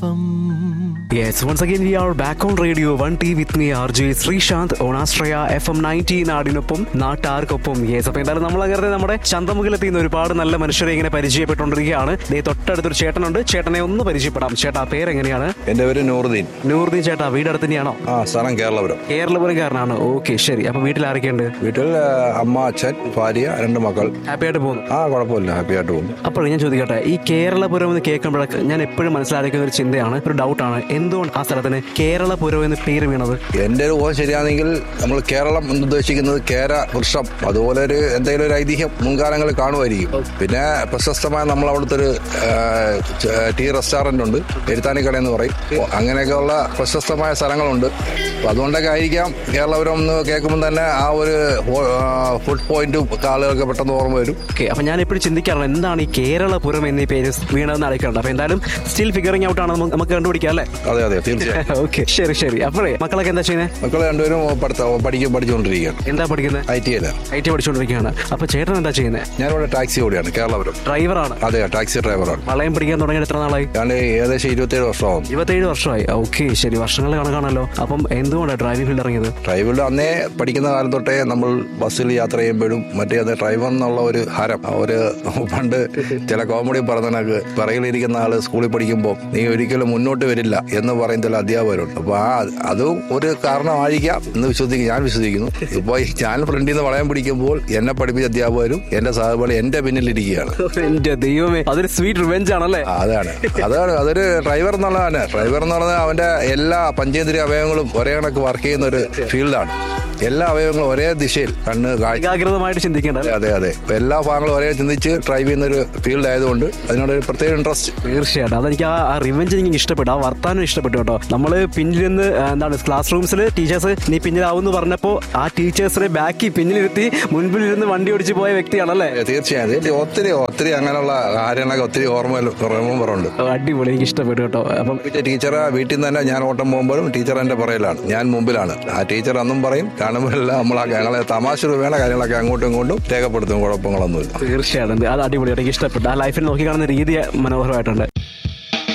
ഒപ്പം Yes, once again we are back on radio 1T with me RJ Sreesanth on Astraya FM 90 നാടിനൊപ്പം നാട്ടാർക്കൊപ്പം yes അപ്പൊ എന്തായാലും നമ്മൾ അങ്ങനെ നമ്മുടെ ചന്തമുഖിലെത്തി ഇന്ന് ഒരുപാട് നല്ല മനുഷ്യരെ ഇങ്ങനെ പരിചയപ്പെട്ടുകൊണ്ടിരിക്കുകയാണ് ദേ തൊട്ടടുത്തൊരു ചേട്ടനുണ്ട് ചേട്ടനെ ഒന്ന് പരിചയപ്പെടാം ചേട്ടാ പേരെങ്ങനെയാണ് എന്റെ പേര് നൂറുദ്ദീൻ നൂറുദ്ദീൻ ചേട്ടാ വീട് അടുത്ത് തന്നെയാണോ ആ സ്ഥലം കേരളപുരം കേരളപുരംകാരനാണ് ഓക്കെ ശരി അപ്പൊ വീട്ടിൽ ആരൊക്കെയുണ്ട് വീട്ടിൽ ആ, അമ്മ അച്ഛൻ ഭാര്യ രണ്ട് മക്കൾ ഹാപ്പി ആയിട്ട് പോകുന്നു ആ കുഴപ്പമില്ല ഹാപ്പി ആയിട്ട് പോകുന്നു അപ്പോൾ ഞാൻ ചോദിക്കട്ടെ ഈ കേരളപുരം എന്ന് കേൾക്കുമ്പോഴൊക്കെ ഞാൻ എപ്പോഴും മനസ്സിലാക്കുന്ന ഒരു ചിന്തയാണ് ഒരു ഡൗട്ടാണ് എന്തുകൊണ്ട് ആ സ്ഥലത്തിന് കേരളപുരം എന്ന് പേര് വീണത് എന്റെ ഒരു ഊഹം ശരിയാണെങ്കിൽ നമ്മൾ കേരളം എന്ന് ഉദ്ദേശിക്കുന്നത് കേര വൃക്ഷം അതുപോലെ ഒരു എന്തെങ്കിലും ഒരു ഐതിഹ്യം മുൻകാലങ്ങളിൽ കാണുമായിരിക്കും പിന്നെ പ്രശസ്തമായ നമ്മൾ അവിടുത്തെ ഒരു ആ, ച- ടീ റെസ്റ്റോറന്റ് ഉണ്ട് എരുത്താനിക്കട എന്ന് പറയും അങ്ങനെയൊക്കെയുള്ള പ്രശസ്തമായ സ്ഥലങ്ങളുണ്ട് അപ്പൊ അതുകൊണ്ടൊക്കെ ആയിരിക്കാം കേരളപുരം എന്ന് കേൾക്കുമ്പോൾ തന്നെ ആ ഒരു ഫുഡ് പോയിന്റും ആളുകൾക്ക് പെട്ടെന്ന് ഓർമ്മ വരും ഓക്കെ അപ്പൊ ഞാൻ എപ്പോഴും ചിന്തിക്കാറുണ്ട് എന്താണ് ഈ കേരളപുരം എന്നീ പേര് വീണതെന്ന് അടയ്ക്കുന്നുണ്ട് അപ്പൊ എന്തായാലും സ്റ്റിൽ ഫിഗറിംഗ് ഔട്ട് ആണ് നമുക്ക് നമുക്ക് കണ്ടുപിടിക്കാം അല്ലേ അതെ അതെ തീർച്ചയായും ഓക്കെ ശരി ശരി അപ്പോഴേ മക്കളൊക്കെ എന്താ ചെയ്യുന്നത് മക്കളെ രണ്ടുപേരും പഠിത്ത പഠിക്കും പഠിച്ചുകൊണ്ടിരിക്കുകയാണ് എന്താ പഠിക്കുന്നത് ഐ ടി ഐയിലാണ് ഐ ടി പഠിച്ചുകൊണ്ടിരിക്കുകയാണ് അപ്പൊ ചേട്ടൻ എന്താ ചെയ്യുന്നത് ഞാനിവിടെ ടാക്സി ഓടിയാണ് കേരളപുരം ഡ്രൈവറാണ് അതെ ടാക്സി ഡ്രൈവറാണ് വളയം പിടിക്കാൻ തുടങ്ങിയത് എത്ര നാളായി ഞാൻ ഏകദേശം ഇരുപത്തേഴ് വർഷമാകും ഇരുപത്തേഴ് വർഷമായി ഓക്കെ ശരി വർഷങ്ങൾ കണക്കാണല്ലോ അപ്പം എന്തുകൊണ്ടാണ് ഡ്രൈവിംഗ് ഫീൽഡ് ഇറങ്ങിയത് ഡ്രൈവറിൽ അന്നേ പഠിക്കുന്ന കാലം തൊട്ടേ നമ്മൾ ബസ്സിൽ യാത്ര ചെയ്യുമ്പോഴും മറ്റേ അത് ഡ്രൈവർ എന്നുള്ള ഒരു ഹരം ആ ഒരു പണ്ട് ചില കോമഡി പറഞ്ഞനക്ക് പിറകിലിരിക്കുന്ന ആള് സ്കൂളിൽ പഠിക്കുമ്പോൾ നീ ഒരിക്കലും മുന്നോട്ട് വരില്ല എന്ന് പറയുന്ന ചില അധ്യാപകരുണ്ട് അപ്പൊ ആ അതും ഒരു കാരണമായിരിക്കാം എന്ന് വിശ്വസിക്കും ഞാൻ വിശ്വസിക്കുന്നു ഇപ്പൊ ഈ ഞാൻ ഫ്രണ്ടിൽ നിന്ന് വളയം പിടിക്കുമ്പോൾ എന്നെ പഠിപ്പിച്ച അധ്യാപകരും എന്റെ സഹപാഠി എന്റെ പിന്നിലിരിക്കുകയാണ് എന്റെ ദൈവമേ അതൊരു സ്വീറ്റ് റിവെഞ്ച് ആണല്ലേ ആ, അതാണ് അതാണ് അതൊരു ഡ്രൈവർ എന്നുള്ളതാണ് ഡ്രൈവർ എന്ന് പറഞ്ഞാൽ അവന്റെ എല്ലാ പഞ്ചേന്ദ്രിയ അവയവങ്ങളും ഒരേ കണക്ക് വർക്ക് ചെയ്യുന്ന ഒരു ഫീൽഡാണ് എല്ലാ അവയവങ്ങളും ഒരേ ദിശയിൽ കണ്ണ് കാഴ്ച ഏകാഗ്രതമായിട്ട് ചിന്തിക്കേണ്ട അല്ലേ? അതെ അതെ അപ്പൊ എല്ലാ ഭാഗങ്ങളും ഒരേ ചിന്തിച്ച് ഡ്രൈവ് ചെയ്യുന്ന ഒരു ഫീൽഡ് ആയതുകൊണ്ട് അതിനോട് ഒരു പ്രത്യേക ഇൻട്രസ്റ്റ് തീർച്ചയായിട്ടും അതെനിക്ക് ആ ആ റിവെഞ്ച് എനിക്ക് ഇഷ്ടപ്പെട്ടു ആ വർത്താനം ഇഷ്ടപ്പെട്ടു കേട്ടോ നമ്മള് പിന്നിലിരുന്ന് ആ, എന്താണ് ക്ലാസ് റൂംസിൽ ടീച്ചേഴ്സ് നീ പിന്നിലാവുമെന്ന് പറഞ്ഞപ്പോ ആ ടീച്ചേഴ്സിനെ ബാക്കി പിന്നിലിരുത്തി മുൻപിലിരുന്ന് വണ്ടി ഓടിച്ച് പോയ വ്യക്തിയാണല്ലേ തീർച്ചയായും ഇത് ഒത്തിരി ഒത്തിരി അങ്ങനെയുള്ള കാര്യങ്ങളൊക്കെ ഒത്തിരി ഓർമ്മ ഓർമ്മകളുണ്ട് ഓ, അടിപൊളി എനിക്ക് ഇഷ്ടപ്പെട്ടു കേട്ടോ അപ്പം ടീച്ചറെ വീട്ടിൽ നിന്ന് തന്നെ ഞാൻ ഓട്ടം പോകുമ്പോഴും ടീച്ചർ എന്റെ പുറയിലാണ് ഞാൻ മുമ്പിലാണ് ആ ടീച്ചർ അന്നും പറയും കാണുമ്പോഴെല്ലാം നമ്മൾ ആ ഞങ്ങളെ തമാശ രൂപേണ കാര്യങ്ങളൊക്കെ അങ്ങോട്ടും ഇങ്ങോട്ടും രേഖപ്പെടുത്തും കുഴപ്പങ്ങളൊന്നുമില്ല തീർച്ചയായിട്ടും അത് അടിപൊളി എനിക്ക് ഇഷ്ടപ്പെട്ടു ആ ലൈഫിൽ നോക്കി കാണുന്ന രീതി മനോഹരമായിട്ടുണ്ട്